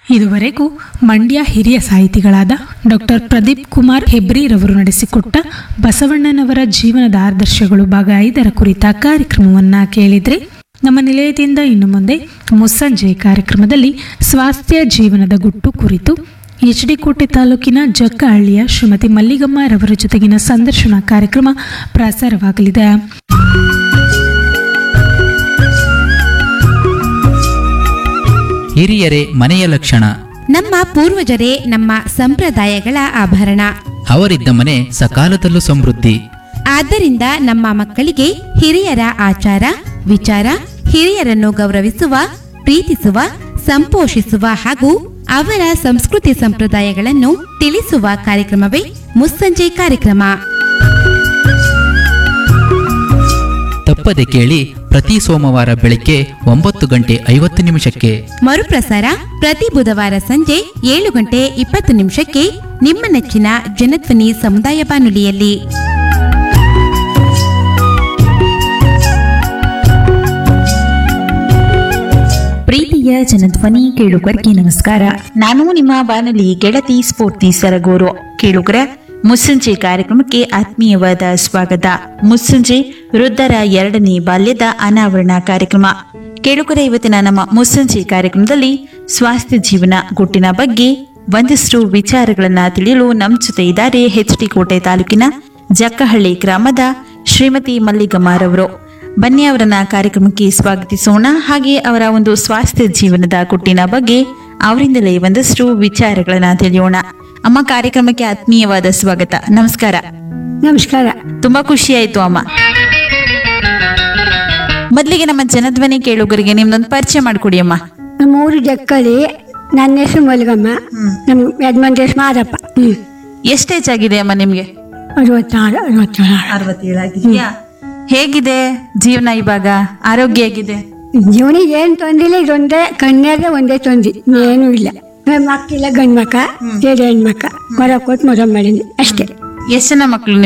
ಇದುವರೆಗೂ ಮಂಡ್ಯ ಹಿರಿಯ ಸಾಹಿತಿಗಳಾದ ಡಾಕ್ಟರ್ ಪ್ರದೀಪ್ ಕುಮಾರ್ ಹೆಬ್ರಿರವರು ನಡೆಸಿಕೊಟ್ಟ ಬಸವಣ್ಣನವರ ಜೀವನದ ಆದರ್ಶಗಳು ಭಾಗ ಐದರ ಕುರಿತ ಕಾರ್ಯಕ್ರಮವನ್ನ ಕೇಳಿದ್ರೆ ನಮ್ಮ ನಿಲಯದಿಂದ ಇನ್ನು ಮುಂದೆ ಮುಸ್ಸಂಜೆ ಕಾರ್ಯಕ್ರಮದಲ್ಲಿ ಸ್ವಾಸ್ಥ್ಯ ಜೀವನದ ಗುಟ್ಟು ಕುರಿತು ಎಚ್ ಡಿ ಕೋಟೆ ತಾಲೂಕಿನ ಜಕ್ಕಹಳ್ಳಿಯ ಶ್ರೀಮತಿ ಮಲ್ಲಿಗಮ್ಮ ರವರ ಜೊತೆಗಿನ ಸಂದರ್ಶನ ಕಾರ್ಯಕ್ರಮ ಪ್ರಸಾರವಾಗಲಿದೆ ಹಿರಿಯರೇ ಮನೆಯ ಲಕ್ಷಣ ನಮ್ಮ ಪೂರ್ವಜರೇ ನಮ್ಮ ಸಂಪ್ರದಾಯಗಳ ಆಭರಣ ಅವರಿದ್ದ ಮನೆ ಸಕಾಲದಲ್ಲೂ ಸಮೃದ್ಧಿ ಆದ್ದರಿಂದ ನಮ್ಮ ಮಕ್ಕಳಿಗೆ ಹಿರಿಯರ ಆಚಾರ ವಿಚಾರ ಹಿರಿಯರನ್ನು ಗೌರವಿಸುವ ಪ್ರೀತಿಸುವ ಸಂಪೋಷಿಸುವ ಹಾಗೂ ಅವರ ಸಂಸ್ಕೃತಿ ಸಂಪ್ರದಾಯಗಳನ್ನು ತಿಳಿಸುವ ಕಾರ್ಯಕ್ರಮವೇ ಮುಸ್ಸಂಜೆ ಕಾರ್ಯಕ್ರಮ ತಪ್ಪದೆ ಕೇಳಿ ಪ್ರತಿ ಸೋಮವಾರ ಬೆಳಿಗ್ಗೆ ಒಂಬತ್ತು ಗಂಟೆ ಐವತ್ತು ನಿಮಿಷಕ್ಕೆ ಮರುಪ್ರಸಾರ ಪ್ರತಿ ಬುಧವಾರ ಸಂಜೆ ಏಳು ಗಂಟೆ ಇಪ್ಪತ್ತು ನಿಮಿಷಕ್ಕೆ ನಿಮ್ಮ ನೆಚ್ಚಿನ ಜನಧ್ವನಿ ಸಮುದಾಯ ಬಾನುಲಿಯಲ್ಲಿ ಪ್ರೀತಿಯ ಜನಧ್ವನಿ ಕೇಳುಗರಿಗೆ ನಮಸ್ಕಾರ ನಾನು ನಿಮ್ಮ ಬಾನಲಿ ಗೆಳತಿ ಸ್ಫೂರ್ತಿ ಸರಗೂರು ಕೇಳುಗರ ಮುಸ್ಸಂಜೆ ಕಾರ್ಯಕ್ರಮಕ್ಕೆ ಆತ್ಮೀಯವಾದ ಸ್ವಾಗತ ಮುಸ್ಸಂಜೆ ವೃದ್ಧರ ಎರಡನೇ ಬಾಲ್ಯದ ಅನಾವರಣ ಕಾರ್ಯಕ್ರಮ ಕೇಳುಗರ ಇವತ್ತಿನ ನಮ್ಮ ಮುಸ್ಸಂಜೆ ಕಾರ್ಯಕ್ರಮದಲ್ಲಿ ಸ್ವಾಸ್ಥ್ಯ ಜೀವನ ಗುಟ್ಟಿನ ಬಗ್ಗೆ ಒಂದಿಷ್ಟು ವಿಚಾರಗಳನ್ನ ತಿಳಿಯಲು ನಮ್ಮ ಜೊತೆ ಇದ್ದಾರೆ ಎಚ್ ಡಿ ಕೋಟೆ ತಾಲೂಕಿನ ಜಕ್ಕಹಳ್ಳಿ ಗ್ರಾಮದ ಶ್ರೀಮತಿ ಮಲ್ಲಿಗಮ್ಮಾರವರು ಬನ್ನಿ ಅವರನ್ನ ಕಾರ್ಯಕ್ರಮಕ್ಕೆ ಸ್ವಾಗತಿಸೋಣ ಹಾಗೆ ಅವರ ಒಂದು ಸ್ವಾಸ್ಥ್ಯ ಜೀವನದ ಕುಟ್ಟಿನ ಬಗ್ಗೆ ಅವರಿಂದಲೇ ಒಂದಷ್ಟು ವಿಚಾರಗಳನ್ನ ತಿಳಿಯೋಣ ಅಮ್ಮ ಕಾರ್ಯಕ್ರಮಕ್ಕೆ ಆತ್ಮೀಯವಾದ ಸ್ವಾಗತ ನಮಸ್ಕಾರ ನಮಸ್ಕಾರ ತುಂಬಾ ಖುಷಿ ಆಯ್ತು ಅಮ್ಮ ಮೊದಲಿಗೆ ನಮ್ಮ ಜನಧ್ವನಿ ಕೇಳುಗರಿಗೆ ನಿಮ್ದೊಂದು ಪರಿಚಯ ಮಾಡ್ಕೊಡಿ ಅಮ್ಮ ನಮ್ಮ ಊರು ಜಕ್ಕಳಿ ನನ್ನ ಹೆಸರು ಮಲ್ಗಮ್ಮ ನಮ್ಮ ಯಜಮಾನ್ ಹೆಸರು ಮಾದಪ್ಪ ಹ್ಮ್ ಎಷ್ಟು ಹೆಚ್ಚಾಗಿದೆ ಅಮ್ಮ ನಿಮ್ಗೆ ಅರವತ್ತಾರು ಅರವತ್ತೇಳು ಅರವತ್ತೇಳಾಗಿದೆಯಾ ಹೇಗಿದೆ ಜೀವನ ಇವಾಗ ಆರೋಗ್ಯ ಹೇಗಿದೆ ಜೀವನಿಗೆ ಏನು ತೊಂದಿಲ್ಲ ಇದೊಂದೇ ಕಣ್ಣಾಗೆ ಒಂದೇ ತೊಂದಿ ಏನೂ ಇಲ್ಲ ನಮ್ಮ ಮಕ್ಕಿಲ್ಲ ಗಂಡು ಮಕ್ಕ ಜೇಡಿ ಹೆಣ್ಮಕ್ಕ ಮರ ಕೊಟ್ಟು ಮದುವೆ ಮಾಡೀನಿ ಅಷ್ಟೇ ಎಷ್ಟು ಜನ ಮಕ್ಕಳು